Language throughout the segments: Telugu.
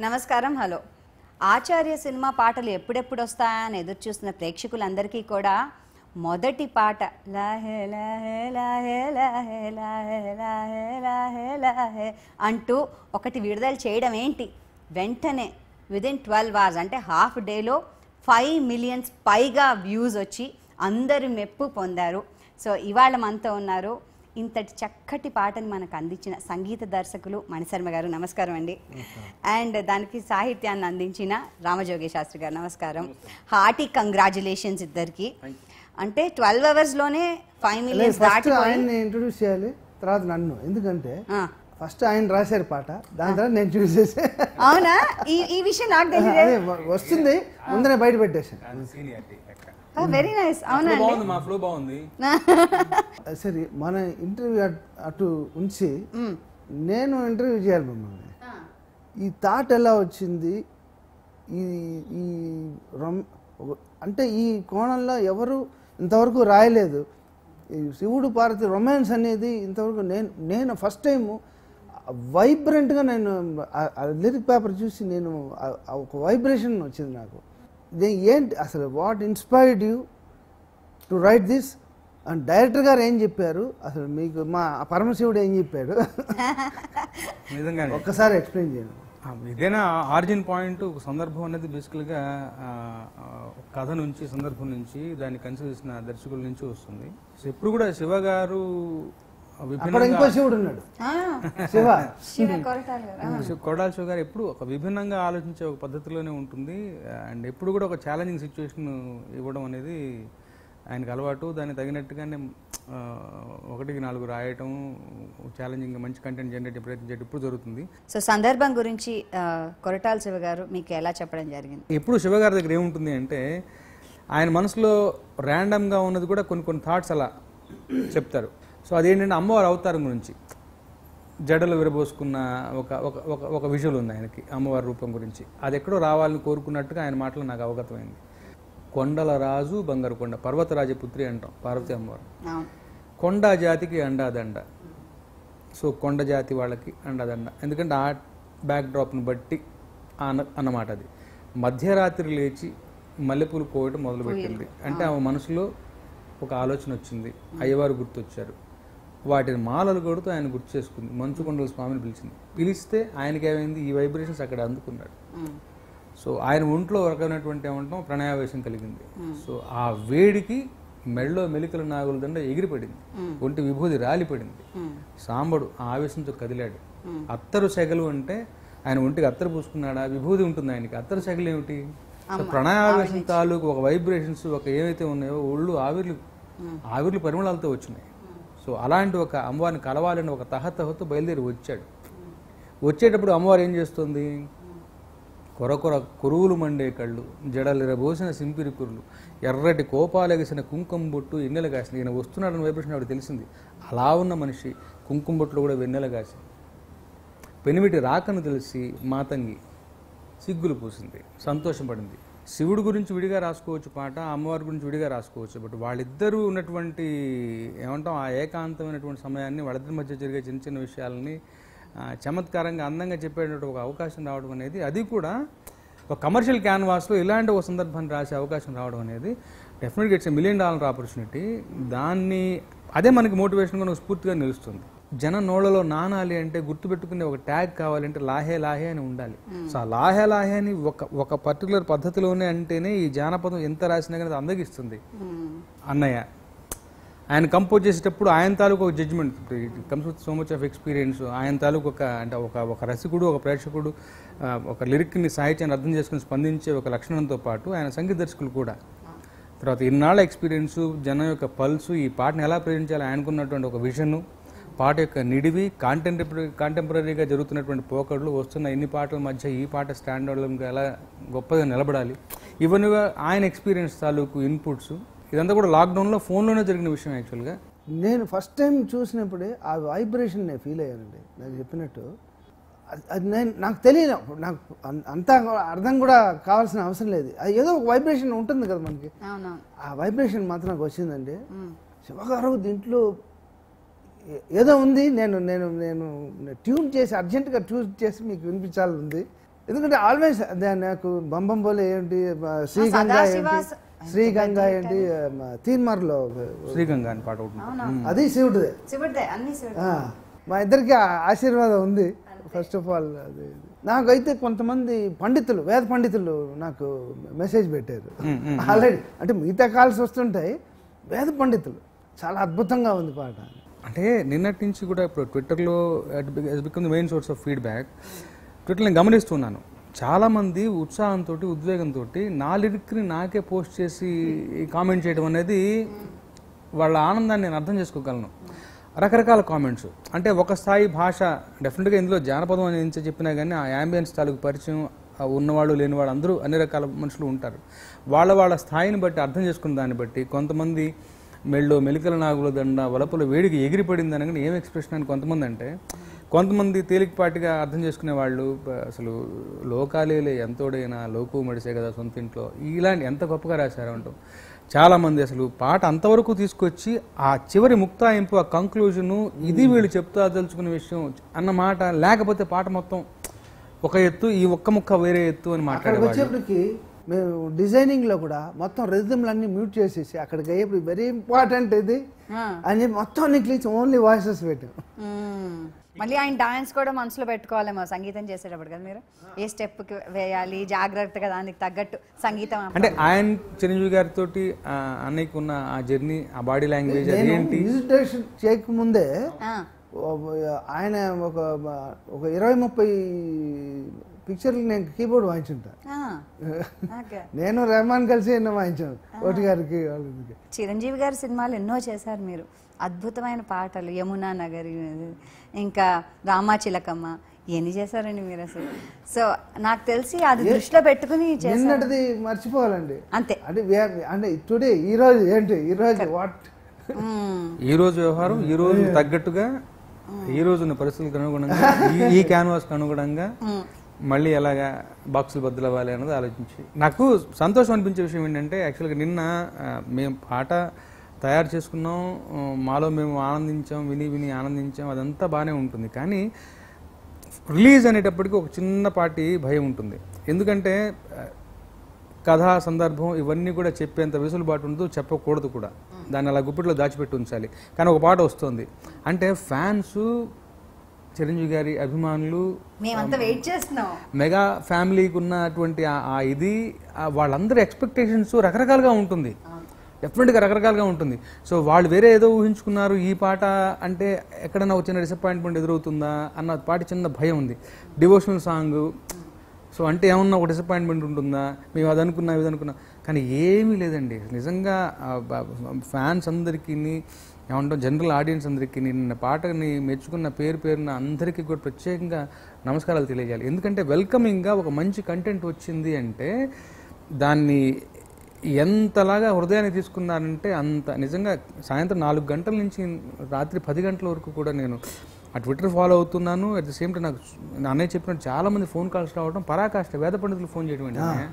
నమస్కారం హలో ఆచార్య సినిమా పాటలు ఎప్పుడెప్పుడు వస్తాయా అని ఎదురు చూస్తున్న ప్రేక్షకులందరికీ కూడా మొదటి పాట లాహే లాహే లాహే లాహే లాహే లాహే లాహే లాహే అంటూ ఒకటి విడుదల చేయడం ఏంటి వెంటనే విదిన్ ట్వెల్వ్ అవర్స్ అంటే హాఫ్ డేలో ఫైవ్ మిలియన్స్ పైగా వ్యూస్ వచ్చి అందరూ మెప్పు పొందారు సో ఇవాళ మనతో ఉన్నారు ఇంతటి చక్కటి పాటని మనకు అందించిన సంగీత దర్శకులు మణిశర్మ గారు నమస్కారం అండి అండ్ దానికి సాహిత్యాన్ని అందించిన రామజోగి శాస్త్రి గారు నమస్కారం హార్టీ కంగ్రాచులేషన్స్ ఇద్దరికి అంటే ట్వెల్వ్ అవర్స్లోనే ఫైవ్ మిలియన్స్ ఫస్ట్ దాటిపోయి ఆయన్ని ఇంట్రొడ్యూస్ చేయాలి తర్వాత నన్ను ఎందుకంటే ఆ, ఫస్ట్ ఆయన రాశారు పాట దాని తర్వాత నేను చూస్ చేసే అవునా ఈ ఈ విషయం నాకు తెలియదే అదే వ- వస్తుంది ముందరే బయట పెట్టేశాను అది సీనియారిటీ లెక్క వెరీ నైస్ అవునా అండి బాగుంది మా ఫ్లో బాగుంది అది సరే మన ఇంటర్వ్యూ అటు ఉంచి నేను ఇంటర్వ్యూ చేయాలి మిమ్మల్ని ఈ థాట్ ఎలా వచ్చింది ఈ ఈ రొమ్ ఒక- అంటే ఈ కోణంలో ఎవరు ఇంతవరకు రాయలేదు ఈ శివుడు పార్వతి రొమాన్స్ అనేది ఇంతవరకు నేను నేను ఫస్ట్ టైం వైబ్రెంట్గా నేను లిరిక్ పేపర్ చూసి నేను ఆ- ఆ ఒక వైబ్రేషన్ వచ్చింది నాకు ఇది ఏంటి అసలు what inspired you to write this and director గారు ఏం చెప్పారు అసలు మీకు మా పరమశివుడు ఏం చెప్పాడు నిజంగానే ఒక్కసారి ఎక్స్ప్లెయిన్ చేయండి ఆ, ఏదైనా ఆరిజిన్ పాయింట్ ఒక సందర్భం అనేది బేసికల్గా ఆ, ఆ, ఒక కథ నుంచి సందర్భం నుంచి దాన్ని కన్సిడర్ చేసిన దర్శకుల నుంచి వస్తుంది సో ఎప్పుడు కూడా శివ గారు అక్కడ విభిన్నంగా ఇంకో శివుడు ఉన్నాడు ఆ, శివ శివ కొరటాల గారు ఆ. శివ- కొడాల శివ గారు ఎప్పుడు ఒక విభిన్నంగా ఆలోచించే ఒక పద్ధతిలోనే ఉంటుంది అండ్ ఎప్పుడు కూడా ఒక ఛాలెంజింగ్ సిచ్యువేషన్ ఇవ్వడం అనేది ఆయనకు అలవాటు దానికి తగినట్టుగానే ఆ, ఒకటికి నాలుగు రాయటం ఛాలెంజింగ్ మంచి కంటెంట్ జనరేట్ ప్రయత్నం చేయడం ఇప్పుడు జరుగుతుంది సో సందర్భం గురించి ఆ, కొరటాల శివ గారు మీకు ఎలా చెప్పడం జరిగింది ఎప్పుడు శివ గారి దగ్గర ఏముంటుంది అంటే ఆయన మనసులో ర్యాండమ్గా ఉన్నది కూడా కొన్ని కొన్ని థాట్స్ అలా చెప్తారు సో అదేంటంటే అమ్మవారి అవతారం గురించి జడలు విరబోసుకున్న ఒక ఒక ఒక ఒక విజువల్ ఉంది ఆయనకి అమ్మవారి రూపం గురించి అది ఎక్కడో రావాలని కోరుకున్నట్టుగా ఆయన మాటలు నాకు అవగతమైంది కొండల రాజు బంగారు కొండ పర్వతరాజపుత్రి అంటాం పార్వతి అమ్మవారు అవును కొండ జాతికి అండాదండ సో కొండ జాతి వాళ్ళకి అండాదండ ఎందుకంటే ఆ బ్యాక్ డ్రాప్ను బట్టి అన్న అన్నమాట అది మధ్యరాత్రి లేచి మల్లెపూలు కోయటం మొదలుపెట్టింది అంటే ఆమె మనసులో ఒక ఆలోచన వచ్చింది అయ్యవారు గుర్తొచ్చారు వాటిని మాలలు కొడుతూ ఆయన గుర్తు చేసుకుంది మంచుకొండల స్వామిని పిలిచింది పిలిస్తే ఆయనకి ఏమైంది ఈ వైబ్రేషన్స్ అక్కడ అందుకున్నాడు ఉమ్. సో ఆయన ఒంట్లో ఒక రకమైనటువంటి ఏమంటాం ప్రణయావేశం కలిగింది సో ఆ వేడికి మెళ్ళో మెలికల నాగుల దండ ఎగిరిపడింది ఒంటి విభూది రాలిపడింది సాంబడు ఆ ఆవేశంతో కదిలాడు అత్తరు సెగలు అంటే ఆయన ఒంటికి అత్తరు పూసుకున్నాడా విభూది ఉంటుంది ఆయనకి అత్తరు సెగలు ఏమిటి సో ప్రణయావేశం తాలూకు ఒక వైబ్రేషన్స్ ఒక ఏవైతే ఉన్నాయో ఒళ్ళు ఆవిర్లు ఆవిర్లు పరిమళాలతో వచ్చినాయి సో అలాంటి ఒక అమ్మవారిని కలవాలని ఒక తహతహతో బయలుదేరి వచ్చాడు వచ్చేటప్పుడు అమ్మవారు ఏం చేస్తుంది కొరకొర కురువులు మండే కళ్ళు జడలిరబోసిన సింపిరి కురులు ఎర్రటి కోపాలెగసిన కుంకుమ బొట్టు ఎన్నెల కాసింది ఈయన వస్తున్నాడని వైబ్రేషన్ ఆవిడ తెలిసింది అలా ఉన్న మనిషి కుంకుమ బొట్టులో కూడా వెన్నెల కాసింది పెనిమిటి రాకను తెలిసి మాతంగి సిగ్గులు పూసింది సంతోషపడింది శివుడు గురించి విడిగా రాసుకోవచ్చు పాట అమ్మవారి గురించి విడిగా రాసుకోవచ్చు బట్ వాళ్ళిద్దరూ ఉన్నటువంటి ఏమంటాం ఆ ఏకాంతమైనటువంటి సమయాన్ని వాళ్ళిద్దరి మధ్య జరిగే చిన్న చిన్న విషయాలని ఆ, చమత్కారంగా అందంగా చెప్పేటటువంటి ఒక అవకాశం రావడం అనేది అది కూడా ఒక కమర్షియల్ క్యాన్వాస్లో ఇలాంటి ఒక సందర్భాన్ని రాసే అవకాశం రావడం అనేది డెఫినెట్గా ఇట్స్ మిలియన్ డాలర్ ఆపర్చునిటీ దాన్ని అదే మనకి మోటివేషన్గా ఒక స్ఫూర్తిగా నిలుస్తుంది జన నోళ్ళలో నానాలి అంటే గుర్తుపెట్టుకునే ఒక ట్యాగ్ కావాలంటే లాహే లాహే అని ఉండాలి సో ఆ లాహే లాహే అని ఒక ఒక పర్టికులర్ పద్ధతిలోనే అంటేనే ఈ జానపదం ఎంత రాసినా కానీ అది అందగిస్తుంది అన్నయ్య ఆయన కంపోజ్ చేసేటప్పుడు ఆయన తాలూకు ఒక judgement comes with so much of experience ఆయన తాలూకు ఒక అంటే ఒక ఒక రసికుడు ఒక ప్రేక్షకుడు ఆ, ఒక లిరిక్ని సాహిత్యాన్ని అర్థం చేసుకుని స్పందించే ఒక లక్షణంతో పాటు ఆయన సంగీత దర్శకులు కూడా తర్వాత ఇన్నాళ్ళ ఎక్స్పీరియన్స్ జనం యొక్క పల్సు ఈ పాటను ఎలా ప్రేమించాలి ఆయనకున్నటువంటి ఒక విజన్ పాట యొక్క నిడివి కాంటెంపరీ కాంటెంపరీగా జరుగుతున్నటువంటి పోకడలు వస్తున్న ఇన్ని పాటల మధ్య ఈ పాట స్టాండర్డ్గా ఎలా గొప్పగా నిలబడాలి ఇవన్నీ ఆయన ఎక్స్పీరియన్స్ తాలూకు ఇన్పుట్స్ ఇదంతా కూడా లాక్డౌన్లో ఫోన్లోనే జరిగిన విషయం యాక్చువల్గా నేను ఫస్ట్ టైం చూసినప్పుడే ఆ వైబ్రేషన్ నేను ఫీల్ అయ్యానండి నేను చెప్పినట్టు అది- అది నేను నాకు తెలియదు అప్పుడు నాకు అం- అంతా కూడా అర్థం కూడా కావాల్సిన అవసరం లేదు అది ఏదో ఒక వైబ్రేషన్ ఉంటుంది కదా మనకి అవునవును ఆ వైబ్రేషన్ మాత్రం నాకు వచ్చిందండి శివగారు దీంట్లో ఏ- ఏదో ఉంది నేను నేను నేను ట్యూన్ చేసి అర్జెంటుగా ట్యూన్ చేసి మీకు వినిపించాలని ఉంది ఎందుకంటే ఆల్వేస్ అదే నాకు బంబం పోలే ఏంటి ఆ, శ్రీగంగా ఏంటి సదాశివ- శ్రీగంగా ఏంటి ఆ, తీన్మార్లో శ్రీగంగా అని పాట ఒకటి ఉంది. అది శివుడిదే శివుడిదే అన్ని శివుడు ఆ, మా ఇద్దరికి ఆ ఆశీర్వాదం ఉంది ఫస్ట్ ఆఫ్ ఆల్ అది నాకైతే కొంతమంది పండితులు వేద పండితులు నాకు మెసేజ్ పెట్టారు ఆల్రెడీ అంటే మిగతా కాల్స్ వస్తుంటాయి వేద పండితులు చాలా అద్భుతంగా ఉంది పాట అంటే నిన్నటి నుంచి కూడా ఇప్పుడు ట్విట్టర్లో become the main source of feedback Twitter నేను గమనిస్తున్నాను చాలామంది ఉత్సాహంతో ఉద్వేగంతో నా లిరిక్ని నాకే పోస్ట్ చేసి కామెంట్ చేయడం అనేది వాళ్ళ ఆనందాన్ని నేను అర్థం చేసుకోగలను రకరకాల కామెంట్స్ అంటే ఒక స్థాయి భాష డెఫినెట్గా ఇందులో జానపదం అని ఎంత చెప్పినా కానీ ఆ యాంబియన్స్ తాలూకు పరిచయం ఆ ఉన్నవాళ్ళు లేనివాళ్ళు అందరూ అన్ని రకాల మనుషులు ఉంటారు వాళ్ళ వాళ్ళ స్థాయిని బట్టి అర్థం చేసుకున్న దాన్ని బట్టి కొంతమంది మెళ్ళో మెలికల నాగుల దండ వలపుల వేడికి ఎగిరిపడింది అనగానే ఏం ఎక్స్ప్రెషన్ అని కొంతమంది అంటే కొంతమంది తేలికపాటిగా అర్థం చేసుకునే వాళ్ళు బ- అసలు లోకాలేలే ఎంతోడైనా లోకు మడిసే కదా సొంత ఇంట్లో ఇలాంటి ఎంత గొప్పగా రాశారు అంటాం చాలామంది అసలు పాట అంతవరకు తీసుకొచ్చి ఆ చివరి ముక్తాయింపు ఆ కంక్లూజను ఇది వీళ్ళు చెప్తా దలుచుకునే విషయం అన్న మాట లేకపోతే పాట మొత్తం ఒక ఎత్తు ఈ ఒక్క ముక్క వేరే ఎత్తు అని అక్కడికి మాట్లాడేవాళ్ళు వచ్చేప్పటికి మేము డిజైనింగ్ లో కూడా మొత్తం రిథమ్లన్నీ మ్యూట్ చేసేసి అక్కడికి అయ్యేప్పుడు వెరీ ఇంపార్టెంట్ ఇది ఆ. అని చెప్పి మొత్తం నిక్లించి ఓన్లీ వాయిసెస్ పెట్టాం మ్మ్. మళ్ళీ ఆయన డాన్స్ కూడా మనసులో పెట్టుకోవాలేమో సంగీతం చేసేటప్పుడు కదా మీరు ఏ స్టెప్కి వేయాలి జాగ్రత్తగా దానికి తగ్గట్టు సంగీతం అంటే ఆయన చిరంజీవి గారితో అన్నయ్యకు ఉన్న ఆ జర్నీ ఆ బాడీ లాంగ్వేజ్ అది నేను ఏంటి మ్యూజిక్ డైరెక్షన్ చేయకముందే ఆ, ఓ- ఆయన ఒక ఒక ఇరవై ముప్పై పిక్చర్లు నేను కీబోర్డ్ వాయించుంటా ఆ, ఓకే నేను రెహమాన్ కలిసి ఎన్నో వాయించాను ఓటి గారికి వాళ్ళకి చిరంజీవి గారి సినిమాలు ఎన్నో చేశారు మీరు అద్భుతమైన పాటలు యమునా నగరి ఇంకా రామాచిలకమ్మ ఎన్ని చేశారండి మీరు అసలు సో నాకు తెలిసి అది దృష్టిలో పెట్టుకుని చేశారు నిన్నటిది మర్చిపోవాలండి అంతే అంటే we have- అంటే టుడే ఈ రోజు ఏంటి ఈ రోజు వాట్ మ్మ్. ఈ రోజు వ్యవహారం ఈ రోజు తగ్గట్టుగా ఈ రోజు ఉన్న పరిస్థితులకు అనుగుణంగా ఈ- ఈ క్యాన్వాస్ అనుగుణంగా మళ్ళీ ఎలాగా బాక్సులు బద్దలు అవ్వాలి అన్నది ఆలోచించి నాకు సంతోషం అనిపించే విషయం ఏంటంటే యాక్చువల్గా నిన్న ఆ, మేము పాట తయారు చేసుకున్నాం ఆ, మాలో మేము ఆనందించాం విని విని ఆనందించాం అదంతా బాగానే ఉంటుంది కానీ రిలీజ్ అనేటప్పటికి ఒక చిన్నపాటి భయం ఉంటుంది ఎందుకంటే ఆ, కథ సందర్భం ఇవన్నీ కూడా చెప్పేంత వెసులుబాటు ఉండదు చెప్పకూడదు కూడా దాన్ని అలా గుప్పిట్లో దాచిపెట్టి ఉంచాలి కానీ ఒక పాట వస్తుంది అంటే ఫ్యాన్స్ చిరంజీవి గారి అభిమానులు మేమంతా వెయిట్ చేస్తున్నాం మెగా ఫ్యామిలీకి ఉన్నటువంటి ఆ- ఆ ఇది ఆ వాళ్ళందరి ఎక్స్పెక్టేషన్స్ రకరకాలుగా ఉంటుంది డెఫినెట్గా రకరకాలుగా ఉంటుంది సో వాళ్ళు వేరే ఏదో ఊహించుకున్నారు ఈ పాట అంటే ఎక్కడైనా ఒక చిన్న డిసప్పాయింట్మెంట్ ఎదురవుతుందా అన్న పాటి చిన్న భయం ఉంది డివోషనల్ సాంగ్ సో అంటే ఏమన్నా ఒక డిసప్పాయింట్మెంట్ ఉంటుందా మేము అది అనుకున్నాం ఇది అనుకున్నాం కానీ ఏమీ లేదండి నిజంగా ఫ్యాన్స్ అందరికీ ఏమంటాం జనరల్ ఆడియన్స్ అందరికీ నిన్న పాటని మెచ్చుకున్న పేరు పేరున అందరికీ కూడా ప్రత్యేకంగా నమస్కారాలు తెలియజేయాలి ఎందుకంటే వెల్కమింగ్గా ఒక మంచి కంటెంట్ వచ్చింది అంటే దాన్ని ఎంతలాగా హృదయాన్ని తీసుకున్నారంటే అంత నిజంగా సాయంత్రం నాలుగు గంటల నుంచి రాత్రి పది గంటల వరకు కూడా నేను ఆ ట్విట్టర్ ఫాలో అవుతున్నాను అట్ ద సేమ్ టైం నాకు నా అన్నయ్య చెప్పినట్టు చాలా మంది ఫోన్ కాల్స్ రావడం పరాకాష్ట వేద పండితులు ఫోన్ చేయడం ఏంటంటే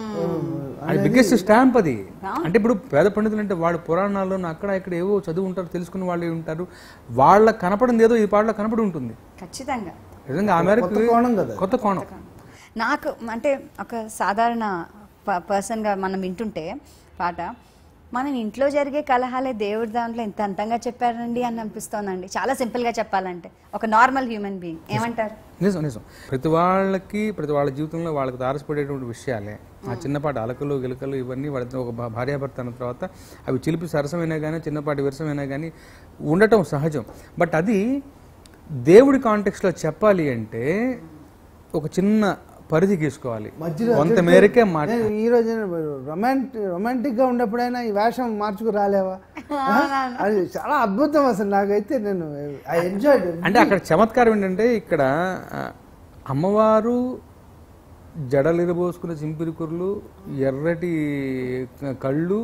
అది బిగ్గెస్ట్ స్టాంప్ అది అంటే ఇప్పుడు పేద పండితులు అంటే వాళ్ళ పురాణాల్లో అక్కడ ఇక్కడ ఏవో చదువు ఉంటారు తెలుసుకున్న వాళ్ళు ఉంటారు వాళ్ళ కనపడింది ఏదో ఈ పాటలో కనపడి ఉంటుంది ఖచ్చితంగా నిజంగా ఆ మేరకు కొత్త కోణం కదా కొత్త కోణం నాకు అంటే ఒక సాధారణ ప- పర్సన్గా మనం వింటుంటే పాట మనం ఇంట్లో జరిగే కలహాలే దేవుడి దాంట్లో ఇంత అంతంగా చెప్పారండి అని అనిపిస్తోందండి చాలా సింపుల్గా చెప్పాలంటే ఒక నార్మల్ హ్యూమన్ బీయింగ్ ఏమంటారు నిజం నిజం ప్రతి వాళ్ళకి ప్రతి వాళ్ళ జీవితంలో వాళ్ళకి తారసపడేటువంటి విషయాలే ఆ చిన్నపాటి అలకలు గిలకలు ఇవన్నీ వాళ్ళ ఒక భా- భార్యాభర్త అన్న తర్వాత అవి చిలిపి సరసమైనా కానీ చిన్నపాటి విరసమైనా కానీ ఉండటం సహజం బట్ అది దేవుడి కాంటెక్స్లో చెప్పాలి అంటే ఒక చిన్న పరిధి గీసుకోవాలి మధ్యలో కొంత మేరకే మాట నేను ఈ రోజు రొమాంటిక్ రొమాంటిక్ గా ఉన్నప్పుడైనా ఈ వేషం మార్చుకు రాలేవా అది చాలా అద్భుతం అసలు నాకైతే నేను ఐ ఎంజాయ్ అంటే అక్కడ చమత్కారం ఏంటంటే ఇక్కడ ఆ, అమ్మవారు జడలిరబోసుకున్న చింపిరికుర్లు ఎర్రటి కళ్ళు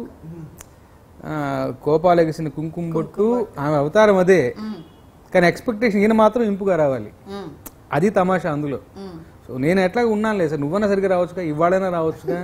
ఆ, కోపాలెగసిన కుంకుమ బొట్టు ఆమె అవతారం అదే కానీ ఎక్స్పెక్టేషన్ ఈయన మాత్రం ఇంపుగా రావాలి అది తమాషా అందులో సో నేను ఎట్లా ఉన్నాను లేదు సార్ నువ్వన్నా సరిగ్గా రావచ్చుగా ఇవాళైనా రావచ్చుగా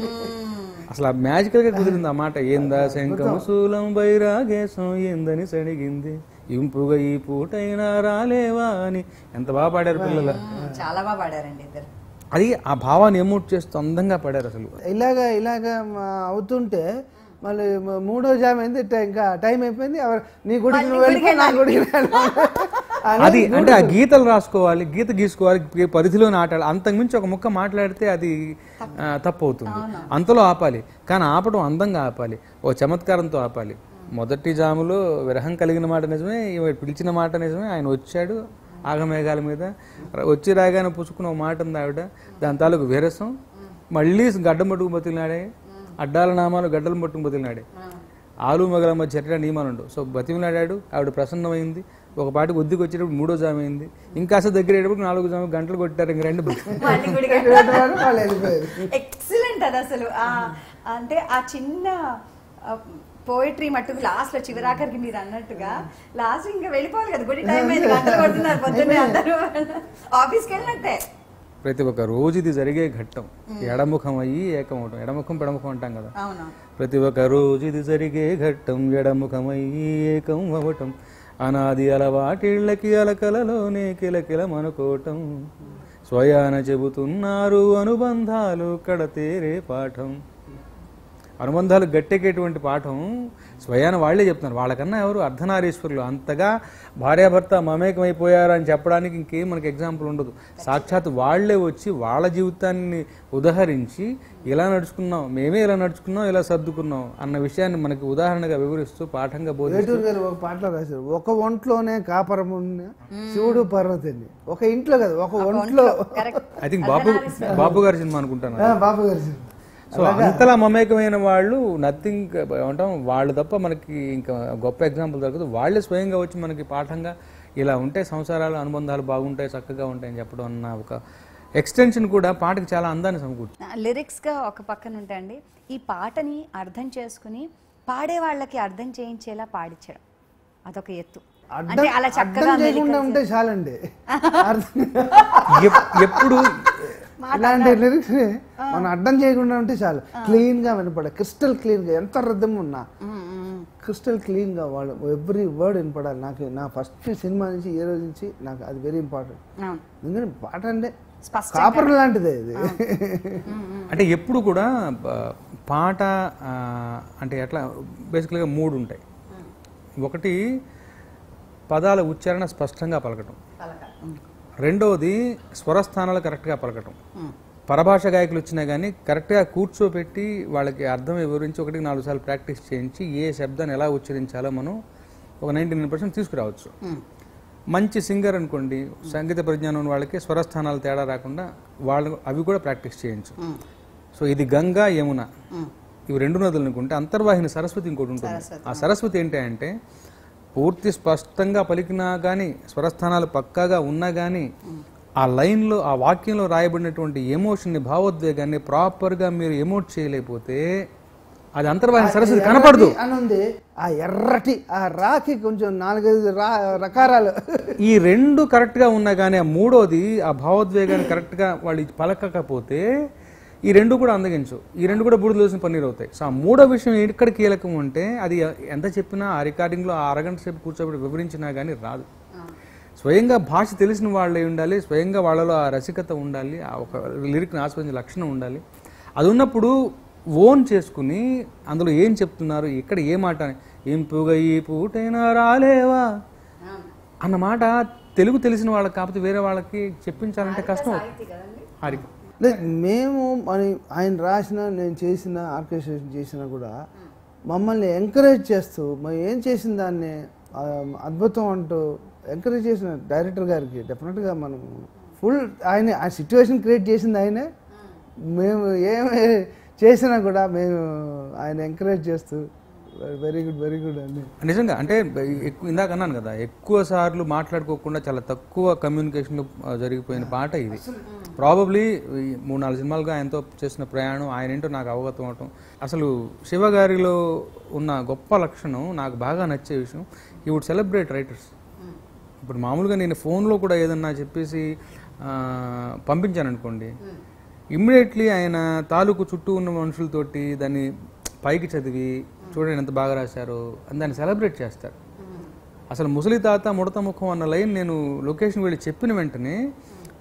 అసలు ఆ మ్యాజికల్ గా కుదిరింది ఆ మాట ఏందా శంఖము శూలం బైరాగేశం ఏందని సడిగింది ఇంపుగా ఈ పూటైనా రాలేవా అని ఎంత బాగా పాడారు పిల్లలు చాలా బాగా పాడారండి ఇద్దరు అది ఆ భావాన్ని ఎమోట్ చేస్తూ అందంగా పడారు అసలు ఇలాగ ఇలాగ మ- అవుతుంటే మళ్ళీ మ- మూడో జామ్ అయింది ట- ఇంకా టైం అయిపోయింది ఎవరు నీ గుడికి నువ్వు వెళ్ళిపో నా గుడికి నేను వెళ్ళను. అది అంటే ఆ గీతలు రాసుకోవాలి గీత గీసుకోవాలి ఈ పరిధిలోనే ఆటాలి అంతకుమించి ఒక ముక్క మాట్లాడితే అది ఆ, తప్పు అవుతుంది అంతలో ఆపాలి కానీ ఆపడం అందంగా ఆపాలి ఓ చమత్కారంతో ఆపాలి మొదటి జాములో విరహం కలిగిన మాట నిజమే ఈమె పిలిచిన మాట నిజమే ఆయన వచ్చాడు ఆగమేఘాల మీద ర- వచ్చి రాగానే పుచ్చుకున్న ఒక మాట ఉంది ఆవిడ దాని తాలూకు విరసం మళ్ళీ గడ్డం పట్టుకు బతికినాడే అడ్డాల నామాలు గడ్డలు పట్టుకు బతికినాడే ఆలు మగల మధ్య చర్య నియమాలు ఉండవు సో బతిమిలాడాడు ఆవిడ ప్రసన్నమైంది ఒక పాటికి ఒద్దికి వచ్చేటప్పుడు మూడో జామ అయింది ఇంకాస దగ్గర అయ్యేటప్పుడు నాలుగు జామ గంటలు కొట్టారు ఇంక రెండు మళ్ళీ గుడికి వెళ్ళిపోయారు, వాళ్ళు వెళ్ళిపోయారు ఎక్సలెంట్ అది అసలు ఆ, అంటే ఆ చిన్న పోయిటరీ మట్టుకు లాస్ట్ లో చివరాఖరికి మీరు అన్నట్టుగా లాస్ట్ ఇంకా వెళ్ళిపోవాలి కదా గుడి టైం అయింది గంటలు కొడుతున్నారు పొద్దున్నే అందరూ ఆఫీస్కి వెళ్ళినట్టే ప్రతి ఒక్క రోజు ఇది జరిగే ఘట్టం ఎడముఖం అయ్యి ఏకం అవటం ఎడముఖం పెడముఖం అంటాం కదా అవును ప్రతి ఒక్క రోజు ఇది జరిగే ఘట్టం ఎడముఖం అయ్యి ఏకం అవటం అనాది అలవాటిళ్ళకి అలకలలోనే కిలకిల మనుకోవటం స్వయాన చెబుతున్నారు అనుబంధాలు కడతేరే పాఠం అనుబంధాలు గట్టెక్కేటువంటి పాఠం స్వయాన వాళ్ళే చెప్తున్నారు వాళ్ళకన్నా ఎవరు అర్ధనారీశ్వరులు అంతగా భార్యాభర్త మమేకమైపోయారు అని చెప్పడానికి ఇంకేం మనకి ఎగ్జాంపుల్ ఉండదు సాక్షాత్ వాళ్ళే వచ్చి వాళ్ళ జీవితాన్ని ఉదహరించి ఇలా నడుచుకున్నాం మేమే ఇలా నడుచుకున్నాం ఇలా సర్దుకున్నాం అన్న విషయాన్ని మనకి ఉదాహరణగా వివరిస్తూ పాఠంగా బోధిస్తూ వేటూరు గారు ఒక పాటలో రాశారు ఒక ఒంట్లోనే కాపరం ఉన్న శివుడు పార్వతిని ఒక ఇంట్లో కదా ఒక ఒంట్లో correct I think Babu Babu గారి సినిమా అనుకుంటాను ఆ, బాబు గారు చెప్పారు. సో అంతలా మమేకమైన వాళ్ళు నథింగ్ ఏమంటాం వాళ్ళు తప్ప మనకి ఇంకా గొప్ప ఎగ్జాంపుల్ దొరకదు వాళ్ళే స్వయంగా వచ్చి మనకి పాఠంగా ఇలా ఉంటే సంసారాలు అనుబంధాలు బాగుంటాయి చక్కగా ఉంటాయని చెప్పడం అన్న ఒక ఎక్స్టెన్షన్ కూడా పాటకి చాలా అందాన్ని సమకూర్చుంది లిరిక్స్ గా ఒక పక్కన ఉంటాయండి ఈ పాటని అర్థం చేసుకుని పాడే వాళ్ళకి అర్థం చేయించేలా పాడించడం అదొక ఎత్తు అంటే అర్థం అలా అర్థం చక్కగా చేయకుండా మెలికలు ఉంటే చాలండి అర్థం- ఎప్- ఎప్పుడు ఇలాంటి లిరిక్స్ మనం అర్థం చేయకుండా ఉంటే చాలు క్లీన్ గా వినపడ క్రిస్టల్ క్లీన్ గా ఎంత రద్దం ఉన్నా ఉమ్, ఉమ్, క్రిస్టల్ క్లీన్ గా వాళ్ళు ఎవ్రీ వర్డ్ వినపడాలి నాకు నా ఫస్ట్ సినిమా నుంచి ఏ రోజు నుంచి నాకు అది వెరీ ఇంపార్టెంట్ అవును ఎందుకంటే పాట అంటే స్పష్టంగా. కాపర్ లాంటిదే ఇది అంటే ఎప్పుడు కూడా బ- పాట ఆ, అంటే ఎట్లా బేసికల్గా మూడు ఉంటాయి ఒకటి పదాల ఉచ్చారణ స్పష్టంగా పలకటం రెండవది స్వరస్థానాలు కరెక్ట్గా పలకటం పరభాష గాయకులు వచ్చినా కానీ కరెక్ట్గా కూర్చోబెట్టి వాళ్ళకి అర్థం వివరించి ఒకటికి నాలుగు సార్లు ప్రాక్టీస్ చేయించి ఏ శబ్దాన్ని ఎలా ఉచ్చరించాలో మనం ఒక నైంటీ నైన్ పర్సెంట్ తీసుకురావచ్చు మంచి సింగర్ అనుకోండి సంగీత పరిజ్ఞానం ఉన్న వాళ్ళకి స్వరస్థానాలు తేడా రాకుండా వాళ్ళు అవి కూడా ప్రాక్టీస్ చేయొచ్చు సో ఇది గంగా యమున ఇవి రెండు నదులు అనుకుంటే అంతర్వాహిని సరస్వతి ఇంకోటి ఉంటుంది ఆ సరస్వతి ఏంటి అంటే పూర్తి స్పష్టంగా పలికినా కానీ స్వరస్థానాలు పక్కాగా ఉన్నా కానీ ఆ లైన్లో ఆ వాక్యంలో రాయబడినటువంటి ఎమోషన్ని భావోద్వేగాన్ని ప్రాపర్గా మీరు ఎమోట్ చేయలేకపోతే అది అంతర్వాహిని సరస్వతి కనపడదు అని ఉంది ఆ ఎర్రటి ఆ రాకి కొంచెం నాలుగైదు రా రకారాలు ఈ రెండు కరెక్ట్గా ఉన్నా కానీ ఆ మూడోది ఆ భావోద్వేగాన్ని కరెక్ట్గా వాళ్ళు పలకకపోతే ఈ రెండు కూడా అందగించు ఈ రెండు కూడా బూడిద వేసిన పన్నీరు అవుతాయి సో ఆ మూడో విషయం ఎక్కడ కీలకం అంటే అది ఎంత చెప్పినా ఆ రికార్డింగ్లో ఆ అరగంట సేపు కూర్చోబెట్టి వివరించినా కానీ రాదు స్వయంగా భాష తెలిసిన వాళ్ళే ఉండాలి స్వయంగా వాళ్ళలో ఆ రసికత ఉండాలి ఆ ఒక లిరిక్ని ఆస్వాదించే లక్షణం ఉండాలి అది ఉన్నప్పుడు ఓన్ చేసుకుని అందులో ఏం చెప్తున్నారు ఇక్కడ ఏ మాట అని, ఏం పొగ ఈ పూటైనా రాలేవా అన్న మాట తెలుగు తెలిసిన వాళ్ళకి కాకపోతే వేరే వాళ్ళకి చెప్పించాలంటే కష్టం హారిక లేదు మేము మరి ఆయన రాసిన నేను చేసిన ఆర్కెస్ట్రేషన్ చేసినా కూడా మమ్మల్ని ఎంకరేజ్ చేస్తూ మేము ఏం చేసిన దాన్ని ఆ, అద్భుతం అంటూ ఎంకరేజ్ చేసిన డైరెక్టర్ గారికి డెఫినెట్గా మనం ఫుల్ ఆయన ఆ సిచ్యువేషన్ క్రియేట్ చేసింది ఆయనే మేము ఏమి చేసినా కూడా మేము ఆయన ఎంకరేజ్ చేస్తూ వెరీ గుడ్ వెరీ గుడ్ అని నిజంగా అంటే ఎక్కువ ఇందాక అన్నాను కదా ఎక్కువ సార్లు మాట్లాడుకోకుండా చాలా తక్కువ కమ్యూనికేషన్ జరిగిపోయిన పాట ఇది ప్రాబబ్లీ మూడు నాలుగు సినిమాలుగా ఆయనతో చేసిన ప్రయాణం ఆయన ఏంటో నాకు అవగతం అవటం అసలు శివ గారిలో ఉన్న గొప్ప లక్షణం నాకు బాగా నచ్చే విషయం ఈ వుడ్ సెలబ్రేట్ రైటర్స్ ఇప్పుడు మామూలుగా నేను ఫోన్లో కూడా ఏదన్నా చెప్పేసి ఆ, పంపించాను అనుకోండి ఇమ్మీడియట్లీ ఆయన తాలూకు చుట్టూ ఉన్న మనుషులతోటి దాన్ని పైకి చదివి చూడండి ఎంత బాగా రాశారు అని దాన్ని సెలబ్రేట్ చేస్తారు అసలు ముసలి తాత ముడత ముఖం అన్న లైన్ నేను లొకేషన్ వెళ్ళి చెప్పిన వెంటనే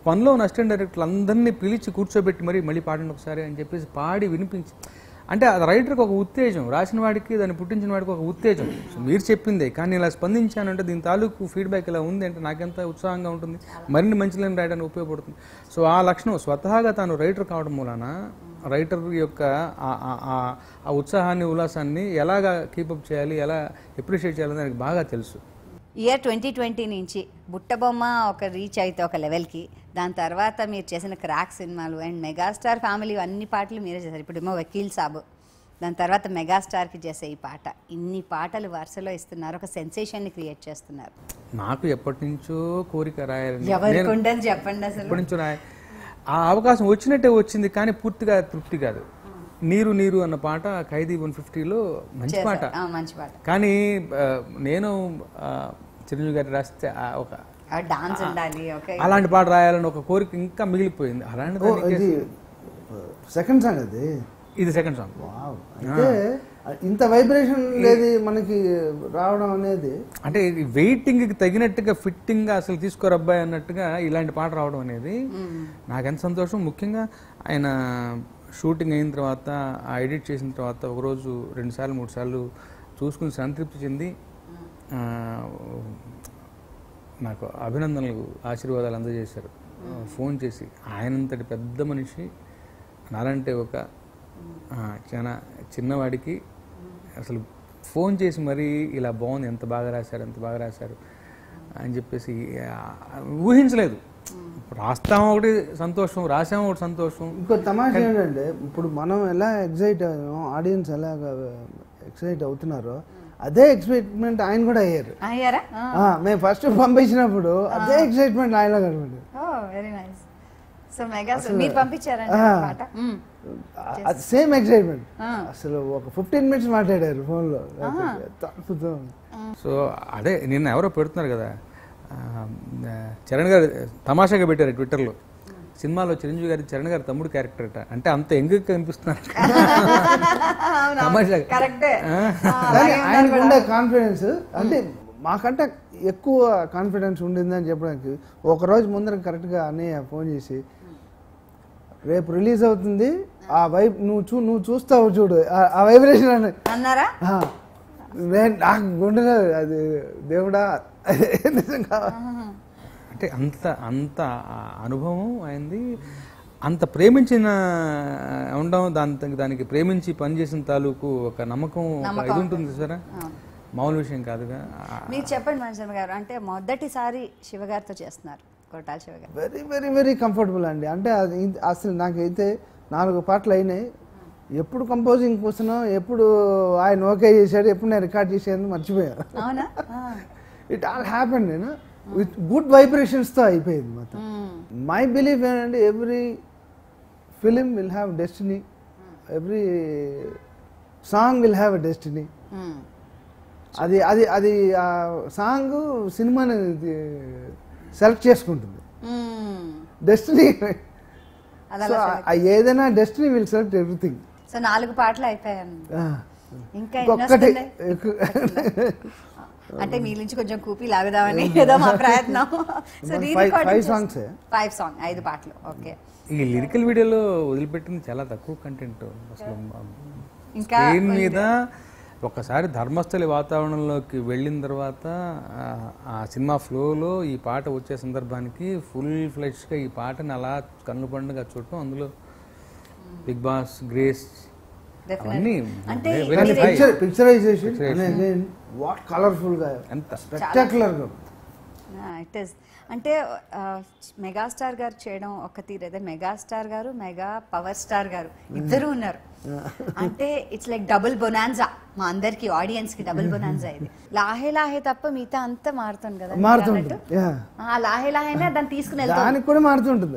పనిలో ఉన్న అసిస్టెంట్ డైరెక్టర్లు అందరినీ పిలిచి కూర్చోబెట్టి మరి మళ్ళీ పాడండి ఒకసారి అని చెప్పేసి పాడి వినిపించి అంటే అది రైటర్కి ఒక ఉత్తేజం రాసిన వాడికి దాన్ని పుట్టించిన వాడికి ఒక ఉత్తేజం సో మీరు చెప్పిందే కానీ ఇలా స్పందించానంటే దీని తాలూకు ఫీడ్బ్యాక్ ఇలా ఉంది అంటే నాకెంత ఉత్సాహంగా ఉంటుంది మరిన్ని మంచి లైన్ రాయడానికి ఉపయోగపడుతుంది సో ఆ లక్షణం స్వతహాగా తాను రైటర్ కావడం మూలాన రైటర్ యొక్క ఆ- ఆ- ఆ- ఆ ఉత్సాహాన్ని ఉల్లాసాన్ని ఎలాగా కీపప్ చేయాలి ఎలా అప్రిషియేట్ చేయాలని దానికి బాగా తెలుసు ఇయర్ ట్వంటీ ట్వంటీ నుంచి బుట్టబొమ్మ ఒక రీచ్ అయితే ఒక లెవెల్కి దాని తర్వాత మీరు చేసిన క్రాక్ సినిమాలు అండ్ మెగాస్టార్ ఫ్యామిలీ అన్ని పాటలు మీరే చేశారు ఇప్పుడు ఏమో వకీల్ సాబు దాని తర్వాత మెగాస్టార్కి చేసే ఈ పాట ఇన్ని పాటలు వరుసలో ఇస్తున్నారు ఒక సెన్సేషన్ని క్రియేట్ చేస్తున్నారు నాకు ఎప్పటి నుంచో కోరిక రాయాలని ఎవరికి నేను ఉండని చెప్పండి అసలు ఎప్పటి నుంచో రాయ ఆ అవకాశం వచ్చినట్టే వచ్చింది కానీ పూర్తిగా తృప్తి కాదు నీరు నీరు అన్న పాట ఖైదీ వన్ ఫిఫ్టీలో మంచి పాట చేశారు. ఆ, మంచి పాట కానీ ఆ, నేను ఆ, చిరంజీవి గారి రాస్తే ఆ ఒక డాన్స్ ఉండాలి ఓకే అలాంటి పాట రాయాలని ఒక కోరిక ఇంకా మిగిలిపోయింది అలాంటి ఓ దానికి ఇది సెకండ్ సాంగ్ అది ఇది సెకండ్ సాంగ్ వావ్ అయితే ఇంత వైబ్రేషన్ లేదు మనకి రావడం అనేది అంటే వెయిటింగ్కి తగినట్టుగా ఫిట్టింగ్గా అసలు తీసుకోరబ్బాయి అన్నట్టుగా ఇలాంటి పాట రావడం అనేది నాకెంత సంతోషం ముఖ్యంగా ఆయన షూటింగ్ అయిన తర్వాత ఆ ఎడిట్ చేసిన తర్వాత ఒకరోజు రెండు సార్లు మూడు సార్లు చూసుకుని సంతృప్తి చెంది ఆ, నాకు అభినందనలు ఆశీర్వాదాలు అందజేశారు ఫోన్ చేసి ఆయనంతటి పెద్ద మనిషి నాలంటే ఒక ఆ, చాలా చిన్నవాడికి అసలు ఫోన్ చేసి మరీ ఇలా బాగుంది ఎంత బాగా రాశారు ఎంత బాగా రాశారు అని చెప్పేసి ఆ, ఊహించలేదు రాస్తాం ఒకటి సంతోషం రాసాం ఒకటి సంతోషం ఇంకో తమాషా ఏంటంటే ఇప్పుడు మనం ఎలా ఎగ్జైట్ అయ్యామో ఆడియన్స్ ఎలా ఎక్సైట్ అవుతున్నారో అదే ఎక్సైట్మెంట్ ఆయన కూడా అయ్యారు అయ్యారా ఆ, మేము ఫస్ట్ పంపించినప్పుడు అదే ఎక్సైట్మెంట్ ఆయనలో కనబడింది వెరీ నైస్ సో మెగా మీరు పంపించారండి ఆ. ఆ పాట మ్మ్. అది సేమ్ ఎక్సైట్మెంట్ ఆ. అసలు ఒక ఫిఫ్టీన్ మినిట్స్ మాట్లాడారు ఫోన్లో అద్భుతం సో అదే నిన్న ఎవరో పెడుతున్నారు కదా ఆ, చరణ్ గారు తమాషాగా పెట్టారు ట్విట్టర్లో సినిమాలో చిరంజీవి గారి చరణ్ గారి తమ్ముడు క్యారెక్టర్ అట అంటే అంత ఎంగ్ కనిపిస్తున్నారు తమాషాగా కరెక్టే కానీ ఆయనకు ఉండే కాన్ఫిడెన్స్ అంటే మాకంటే ఎక్కువ కాన్ఫిడెన్స్ ఉండిందని చెప్పడానికి ఒక రోజు ముందర కరెక్ట్గా అన్నయ్య ఫోన్ చేసి రేపు రిలీజ్ అవుతుంది ఆ వైబ్ నువ్వు చూ నువ్వు చూస్తావు చూడు ఆ- ఆ వైబ్రేషన్ అని అన్నారా ఆ, నేను నాకు గుండెలో అది దేవుడా నిజంగా అంటే అంత అంత ఆ అనుభవం అయింది అంత ప్రేమించిన ఉండడం దాని దానికి ప్రేమించి పనిచేసిన తాలూకు ఒక నమ్మకం ఒక ఇది ఉంటుంది సరే మామూలు విషయం కాదుగా ఆ, మీరు చెప్పండి మనశర్మ గారు అంటే మొదటిసారి శివగారితో చేస్తున్నారు కొట్టాల శివ గారు వెరీ వెరీ వెరీ కంఫర్టబుల్ అండి అంటే అది ఇది- అసలు నాకైతే నాలుగు పాటలు అయినాయి ఎప్పుడు కంపోజింగ్ కూర్చున్నాం ఎప్పుడు ఆయన ఓకే చేశాడు ఎప్పుడు నేను రికార్డ్ చేశాను మర్చిపోయాను అవునా ఆ. ఇట్ ఆల్ హ్యాపెన్ నేను విత్ గుడ్ వైబ్రేషన్స్తో అయిపోయింది మొత్తం మ్మ్. మై బిలీఫ్ ఏంటంటే every film will have destiny every song will have a destiny hmm. అది అది అది ఆ సాంగ్ సినిమాని సెలెక్ట్ చేసుకుంటుంది మ్మ్. డెస్టినీ అలా సో ఏదైనా destiny will select everything so నాలుగు పాటలు అయిపోయాను ఇంకా ఎన్ని ఇంకొకటి వస్తున్నాయి? అంటే మీ నుంచి కొంచెం కూపి లాగుదామని ఏదో మా ప్రయత్నం సో Five- five songs ఏ? ఫైవ్ సాంగ్ ఐదు పాటలు ఓకే ఈ లిరికల్ వీడియోలో వదిలిపెట్టింది చాలా తక్కువ కంటెంట్ అసలు ఇంకా స్క్రీన్ మీద ఒకసారి ధర్మస్థలి వాతావరణంలోకి వెళ్ళిన తర్వాత ఆ- ఆ సినిమా ఫ్లోలో ఈ పాట వచ్చే సందర్భానికి ఫుల్ ఫ్లెష్గా ఈ పాటని అలా కన్ను పండుగ చూడటం అందులో బిగ్ బాస్ గ్రేస్ అవన్నీ అంటే very high. Picture picturisation again what colourful గా ఎంత స్పెక్టాక్యులర్ గా ఇట్ ఇస్ అంటే ఆ, మెగాస్టార్ గారు చేయడం ఒక తీరు అదే మెగాస్టార్ గారు మెగా పవర్ స్టార్ గారు ఇద్దరు ఉన్నారు అంటే ఇట్స్ లైక్ డబుల్ బొనాన్జా మా అందరికి ఆడియన్స్ కి డబుల్ బొనాన్జా ఇది లాహే లాహే తప్ప మిగతా అంతా మారుతుంది కదా మీరు మారుతుంటుంది అన్నట్టు. యా ఆ లాహే లాహేనే దాన్ని తీసుకుని వెళ్తాం దానికి కూడా మారుతుంటుంది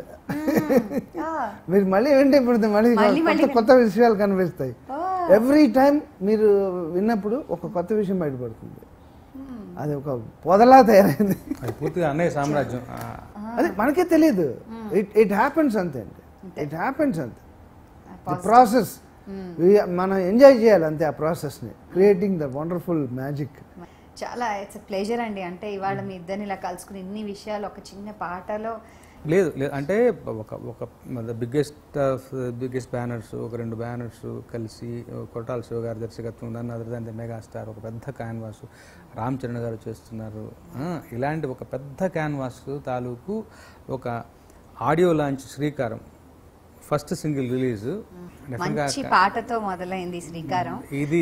మీరు మళ్ళీ వింటే ఇప్పుడు మళ్ళీ మళ్ళీ కొత్త కొత్త విషయాలు కనిపిస్తాయి ఎవ్రీ టైం మీరు విన్నప్పుడు ఒక కొత్త విషయం బయటపడుతుంది అది ఒక పొదలా తయారైంది అది పూర్తిగా అన్నయ్య సామ్రాజ్యం ఆ, అది మనకే తెలియదు ఇట్ ఇట్ హ్యాపెన్స్ అంతే అండి ఇట్ హ్యాపెన్స్ అంతే ది ప్రాసెస్ మనం ఎంజాయ్ చేయాలి అంతే ఆ ప్రాసెస్ని క్రియేటింగ్ ద వండర్ఫుల్ మ్యాజిక్ చాలా ఇట్స్ ప్లెజర్ అండి అంటే ఇవాళ మీ ఇద్దరిని ఇలా కలుసుకుని ఇన్ని విషయాలు ఒక చిన్న పాటలో లేదు లేదు అంటే ఒక ఒక బిగ్గెస్ట్ ఆఫ్ బిగ్గెస్ట్ బ్యానర్స్ ఒక రెండు బ్యానర్స్ కలిసి కొట్టాల శివ గారి దర్శకత్వం దాన్ని అదర్ దాని మెగాస్టార్ ఒక పెద్ద క్యాన్వాస్ రామ్ చరణ్ గారు చేస్తున్నారు ఆ, ఇలాంటి ఒక పెద్ద క్యాన్వాస్ తాలూకు ఒక ఆడియో లాంచ్ శ్రీకారం ఫస్ట్ సింగిల్ రిలీజ్ మంచి పాటతో మొదలైంది శ్రీకారం ఇది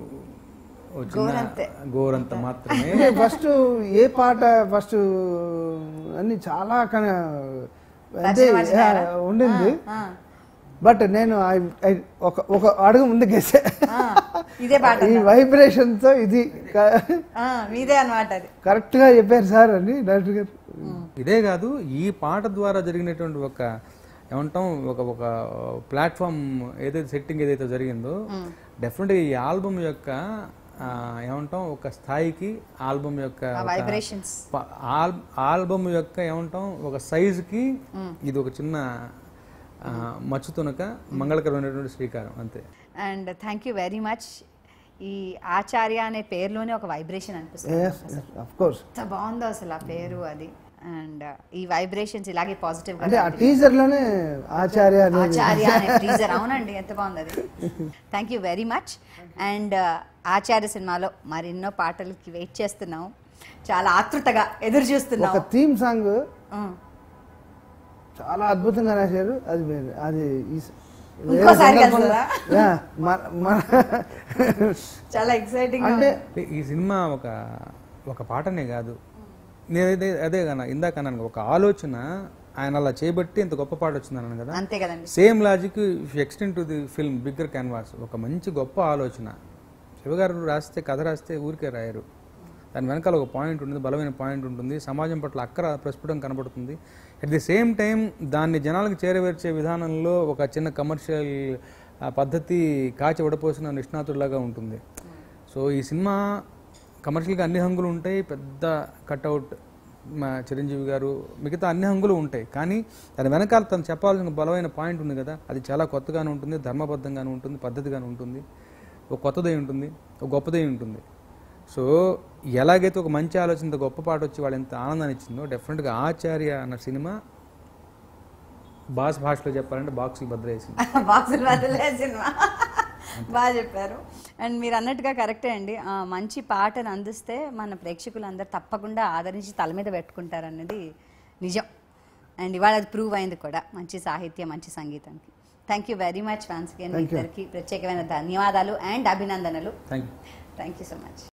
ఓ చిన్న గోరంతే. గోరంత మాత్రమే అంటే ఫస్ట్ ఏ పాట ఫస్ట్ అన్ని చాలా కన- అంటే పరిచయం వచ్చినారా? ఆ, ఉండింది ఆ, బట్ నేను I- I ఒక ఒక అడుగు ముందుకేసా ఆ, ఇదే పాట ఈ వైబ్రేషన్ తో ఇది ఆ, మీదే అన్నమాట అది కరెక్ట్ గా చెప్పారు సార్ అని డైరెక్టర్ గారు ఇదే కాదు ఈ పాట ద్వారా జరిగినటువంటి ఒక ఏమంటాం ఒక ఒక ప్లాట్ఫామ్ ఏదైతే సెట్టింగ్ ఏదైతే జరిగిందో డెఫినెట్గా ఈ ఆల్బమ్ యొక్క ఆ, ఏమంటాం ఒక స్థాయికి ఆల్బమ్ యొక్క ఒక వైబ్రేషన్స్ ప- ఆల్ ఆల్బమ్ యొక్క ఏమంటాం ఒక సైజుకి ఇది ఒక చిన్న ఆ, మచ్చు తునక మంగళకరమైనటువంటి శ్రీకారం అంతే and thank you very much ఈ ఆచార్య అనే పేరులోనే ఒక వైబ్రేషన్ అనిపిస్తుంది అఫ్ కోర్స్ ఎంత బాగుందో అసలు ఆ పేరు అది అండ్ ఈ వైబ్రేషన్స్ ఇలాగే పాజిటివ్ అంటే ఆ టీజర్ లోనే ఆచార్య అనేది ఆచార్య అనే టీజర్ అవునండి ఎంత బాగుంది అది thank you very much and Acharya సినిమాలో మరెన్నో పాటలకి వెయిట్ చేస్తున్నాం చాలా ఆతృతగా ఎదురు చూస్తున్నాం ఒక థీమ్ సాంగ్ ఉం. చాలా అద్భుతంగా రాశారు అది వేరే- అది ఈ- ఇంకోసారి వేరే సందర్భంలో- కలుస్తుందా? యా, మన- మన- చాలా ఎక్సైటింగ్ అంటే అంటే ఈ సినిమా ఒక ఒక పాటనే కాదు నేను అదే అదే కన్నా ఇందాక అన్నాను ఒక ఆలోచన ఆయన అలా చేయబట్టి ఇంత గొప్ప పాట వచ్చింది అన్నాను కదా అంతే కదండి same logic extend to the film bigger canvas ఒక మంచి గొప్ప ఆలోచన శివగారు రాస్తే కథ రాస్తే ఊరికే రాయరు దాని వెనకాల ఒక పాయింట్ ఉంటుంది బలమైన పాయింట్ ఉంటుంది సమాజం పట్ల అక్కర ప్రస్ఫుటం కనబడుతుంది అట్ ది సేమ్ టైం దాన్ని జనాలకు చేరవేర్చే విధానంలో ఒక చిన్న కమర్షియల్ పద్ధతి కాచి వడపోసిన నిష్ణాతుడిలాగా ఉంటుంది సో ఈ సినిమా కమర్షియల్గా అన్ని హంగులు ఉంటాయి పెద్ద కట్అవుట్ మా చిరంజీవి గారు మిగతా అన్ని హంగులు ఉంటాయి కానీ దాని వెనకాల తను చెప్పాల్సిన బలమైన పాయింట్ ఉంది కదా అది చాలా కొత్తగానే ఉంటుంది ధర్మబద్ధంగానే ఉంటుంది పద్ధతిగానే ఉంటుంది ఒక కొత్తదై ఉంటుంది ఒక గొప్పదై ఉంటుంది సో ఎలాగైతే ఒక మంచి ఆలోచనతో గొప్ప పాట వచ్చి వాళ్ళు ఎంత ఆనందాన్ని ఇచ్చిందో డెఫినెట్గా ఆచార్య అన్న సినిమా బాస్ భాషలో చెప్పాలంటే బాక్సులు భద్రేసింది బాక్సులు వదిలే సినిమా బాగా చెప్పారు అండ్ మీరు అన్నట్టుగా కరెక్టే అండి ఆ, మంచి పాటను అందిస్తే మన ప్రేక్షకులందరూ తప్పకుండా ఆదరించి తల మీద పెట్టుకుంటారన్నది నిజం అండ్ ఇవాళ అది ప్రూవ్ అయింది కూడా మంచి సాహిత్యం మంచి సంగీతానికి thank you very much once again మీ ఇద్దరికి ప్రత్యేకమైన ధన్యవాదాలు అండ్ అభినందనలు thank you thank you so much